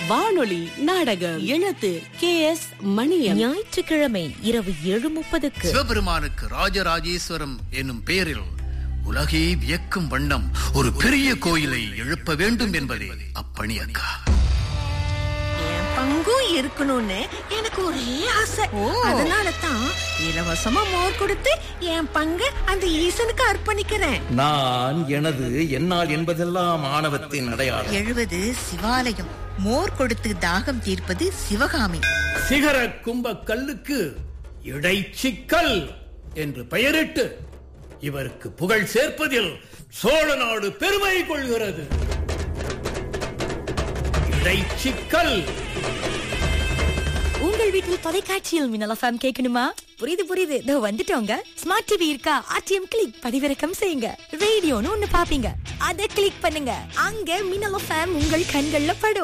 வானொலி நாடகம் எழுத்து கே எஸ் மணியம் ஞாயிற்றுக்கிழமை இரவு ஏழு முப்பதுக்கு சிவபெருமானுக்கு ராஜராஜேஸ்வரம் என்னும் பெயரில் உலகே வியக்கும் வண்ணம் ஒரு பெரிய கோயிலை எழுப்ப வேண்டும் என்பதே அப்பணி அக்கா என் பங்கும் இருக்கணும்னு எனக்கு ஒரே ஆசை அதனால தான் இலவசமா மோர் கொடுத்து என் பங்கு அந்த ஈசனுக்கு அர்ப்பணிக்கிறேன் நான் எனது என்னால் என்பதெல்லாம் ஆணவத்தின் அடையாளம் எழுவது சிவாலயம் மோர் கொடுத்து தாகம் தீர்ப்பது சிவகாமி சிகர கும்ப கல்லுக்கு இடைச்சிக்கல் என்று பெயரிட்டு இவருக்கு புகழ் சேர்ப்பதில் சோழ நாடு பெருமை கொள்கிறது இடைச்சிக்கல் உங்கள் வீட்டில் தொலைக்காட்சியில் மின்னல் எஃப்எம் கேட்கணுமா புரியுது புரியுது இதோ வந்துட்டோங்க ஸ்மார்ட் டிவி இருக்கா ஆர்டிஎம் கிளிக் பதிவிறக்கம் செய்யுங்க ரேடியோன்னு ஒண்ணு பாப்பீங்க அத கிளிக் பண்ணுங்க அங்க மின்னல் எஃப்எம் உங்கள் கண்கள்ல படும்